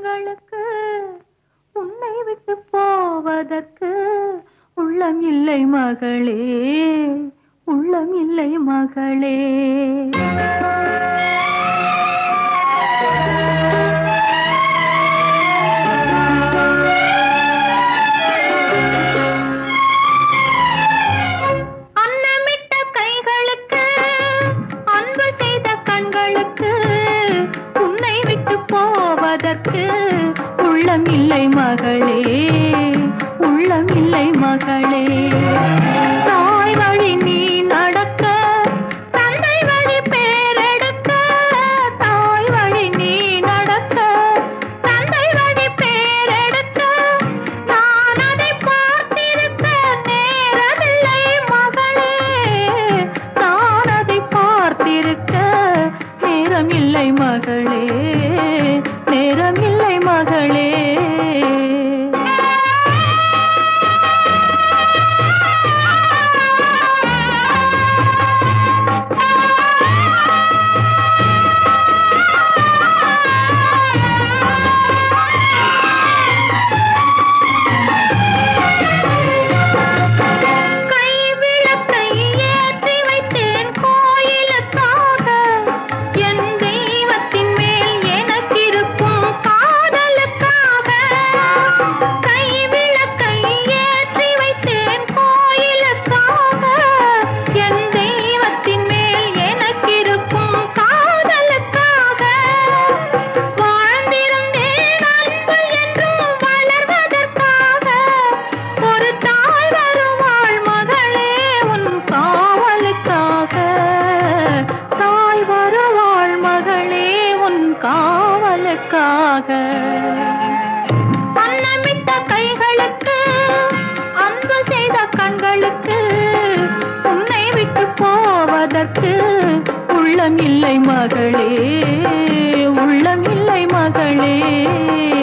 கண்களுக்கு உன்னை விட்டு போவதற்கு உள்ளம் இல்லை மகளே உள்ளம் இல்லை மகளே அன்னமிட்ட கைகளுக்கு அன்பு செய்த கண்களுக்கு உன்னை விட்டு போவதற்கு உள்ளம் இல்லை மகளே உள்ளம் இல்லை மகளே தாய் வழி நீ நடக்க தந்தை வழி பேரெடுக்க தாய் வழி நீ நடக்க தந்தை வழி பேரெடுக்க நான் அதை பார்த்திருக்க நேரமில்லை மகளே நான் அதை பார்த்திருக்க நேரமில்லை மகளே நேரமில்லை மகளே கைவிளக்கை ஏற்றி வைத்தேன் கோயிலுக்காக என் தெய்வத்தின் மேல் எனக்கிருக்கும் காதலுக்காக கைவிளக்கை ஏற்றி வைத்தேன் கோயிலுக்காக என் தெய்வத்தின் மேல் எனக்கிருக்கும் காதலுக்காக வாழ்ந்திருந்தேன் அன்பு என்றும் வளர்வதற்காக ஒரு தாய் வருவாள் மகளே உன் காவலுக்காக தாய் வருவாள் மகளே உன் காவலுக்காக அன்னமிட்ட கைகளுக்கு அன்பு செய்த கண்களுக்கு உன்னை விட்டு போவதற்கு உள்ளம் இல்லை மகளே உள்ளம் இல்லை மகளே